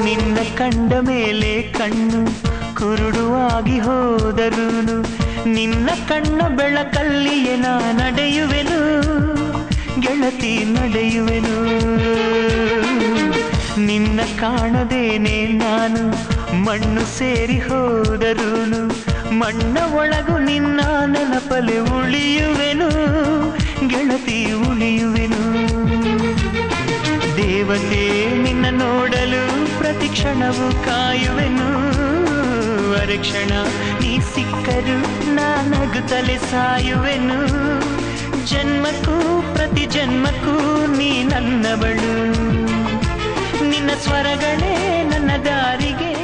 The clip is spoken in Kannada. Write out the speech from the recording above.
ನಿನ್ನ ಕಂಡ ಮೇಲೆ ಕಣ್ಣು ಕುರುಡುವಾಗಿ ಹೋದರುನು ನಿನ್ನ ಕಣ್ಣ ಬೆಳಕಲ್ಲಿಯೇ ನಾ ನಡೆಯುವೆನು ಗೆಳತಿ ನಡೆಯುವೆನು ನಿನ್ನ ಕಾಣದೇನೆ ನಾನು ಮಣ್ಣು ಸೇರಿ ಹೋದರುನು ಮಣ್ಣ ಒಳಗು ನಿನ್ನ ನೆನಪಲೆ ಉಳಿಯುವೆನು ಗೆಳತಿ ಉಳಿಯುವೆನು ದೇವತೆ ನಿನ್ನ ನೋಡಲು ಪ್ರತಿ ಕ್ಷಣವು ಕಾಯುವೆನು ಅರಕ್ಷಣ ನೀ ಸಿಕ್ಕರು ನಾನಗುತ್ತಲೆ ಸಾಯುವೆನು ಜನ್ಮಕ್ಕೂ ಪ್ರತಿ ಜನ್ಮಕ್ಕೂ ನೀ ನನ್ನವಳು ನಿನ್ನ ಸ್ವರಗಳೇ ನನ್ನ ದಾರಿಗೆ